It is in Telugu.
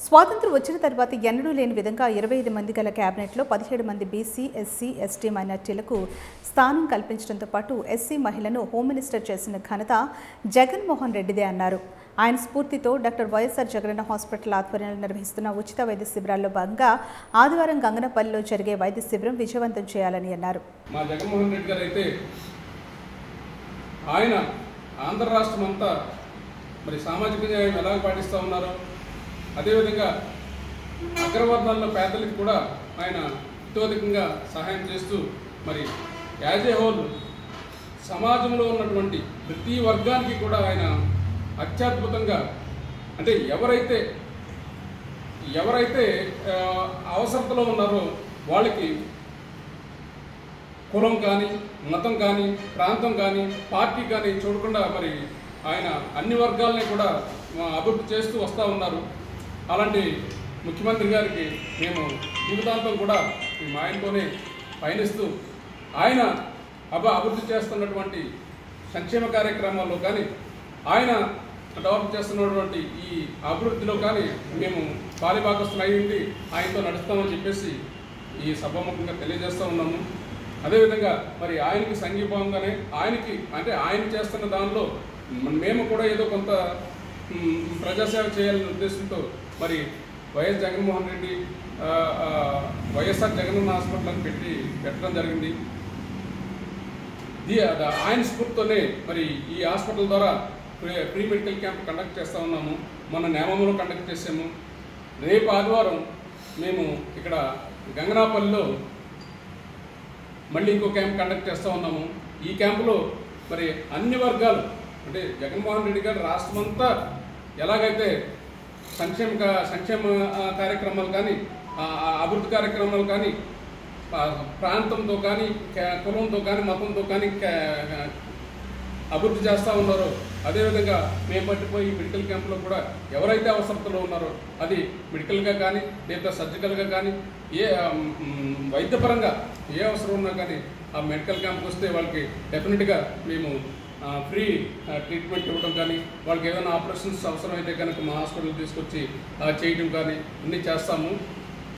స్వాతంత్రం వచ్చిన తర్వాత ఎన్నడూ లేని విధంగా ఇరవై ఐదు మంది గల కేబినెట్లో పదిహేడు మంది బీసీ ఎస్సీ ఎస్టీ మైనార్టీలకు స్థానం కల్పించడంతో పాటు ఎస్సీ మహిళను హోమ్ మినిస్టర్ చేసిన ఘనత జగన్మోహన్ రెడ్డిదే అన్నారు ఆయన స్ఫూర్తితో డాక్టర్ వైఎస్ఆర్ జగనన్న హాస్పిటల్ ఆధ్వర్యంలో నిర్వహిస్తున్న ఉచిత వైద్య శిబిరాల్లో భాగంగా ఆదివారం గంగనపల్లిలో జరిగే వైద్య శిబిరం విజయవంతం చేయాలని అన్నారు మా జగన్మోహన్ రెడ్డి గారు అయితే ఆయన ఆంధ్ర రాష్ట్రం అంతా మరి సామాజిక న్యాయం ఎలా పాటిస్తూ ఉన్నారో అదేవిధంగా అగ్రవర్ణాల్లో పేదలకు కూడా ఆయన ఇతోధికంగా సహాయం చేస్తూ మరి యాజ్ ఏ హోల్ సమాజంలో ఉన్నటువంటి ప్రతి వర్గానికి కూడా ఆయన అత్యద్భుతంగా అంటే ఎవరైతే ఎవరైతే ఆ, అవసరతలో ఉన్నారో వాళ్ళకి కులం కానీ మతం కానీ ప్రాంతం కానీ పార్టీ కానీ చూడకుండా మరి ఆయన అన్ని వర్గాలని కూడా ఆ, అభివృద్ధి చేస్తూ వస్తూ ఉన్నారు అలాంటి ముఖ్యమంత్రి గారికి మేము జీవితాంతం కూడా మేము ఆయనతోనే పయనిస్తూ ఆయన అభ అభివృద్ధి చేస్తున్నటువంటి సంక్షేమ కార్యక్రమాల్లో కానీ ఆయన డెవలప్ చేస్తున్నటువంటి ఈ అభివృద్ధిలో కానీ మేము పాలిభాగస్తులు అయి ఉండి ఆయనతో నడుస్తామని చెప్పేసి ఈ సభాముఖంగా తెలియజేస్తూ ఉన్నాము అదేవిధంగా మరి ఆయనకి సంఘీభావంగానే ఆయనకి అంటే ఆయన చేస్తున్న దానిలో మ- మేము కూడా ఏదో కొంత మ్, ప్రజాసేవ చేయాలనే ఉద్దేశంతో మరి వైఎస్ జగన్మోహన్ రెడ్డి ఆ, ఆ, వైఎస్ఆర్ జగనన్న హాస్పిటల్ అని పెట్టి పెట్టడం జరిగింది ఇది అద- ఆయన స్ఫూర్తితోనే మరి ఈ హాస్పిటల్ ద్వారా pre pre medical camp conduct చేస్తూ ఉన్నాము మొన్న నేమంలో కండక్ట్ చేసాము రేపు ఆదివారం మేము ఇక్కడ గంగనాపల్లిలో మళ్ళీ ఇంకో క్యాంప్ కండక్ట్ చేస్తూ ఉన్నాము ఈ క్యాంపులో మరి అన్ని వర్గాలు అంటే జగన్మోహన్ రెడ్డి గారు రాష్ట్రం అంతా ఎలాగైతే సంక్షేమ కా- సంక్షేమ ఆ, కార్యక్రమాలు కానీ ఆ, ఆ, అభివృద్ధి కార్యక్రమాలు కానీ ఆ, ప్రాంతంతో కానీ క- కులంతో కానీ మతంతో కానీ క- అభివృద్ధి చేస్తూ ఉన్నారో అదేవిధంగా మేము పట్టిపోయి మెడికల్ క్యాంప్లో కూడా ఎవరైతే అవసరతలో ఉన్నారో అది మెడికల్గా కానీ లేదా సర్జికల్గా కానీ ఏ ఆ, మ్, వైద్యపరంగా ఏ అవసరం ఉన్నా కానీ ఆ మెడికల్ క్యాంప్కి వస్తే వాళ్ళకి డెఫినెట్గా మేము ఆ, ఫ్రీ ఆ, ట్రీట్మెంట్ ఇవ్వడం కానీ వాళ్ళకి ఏదైనా ఆపరేషన్స్ అవసరమైతే కనుక మా హాస్పిటల్ తీసుకొచ్చి ఆ, చేయడం కానీ అన్నీ చేస్తాము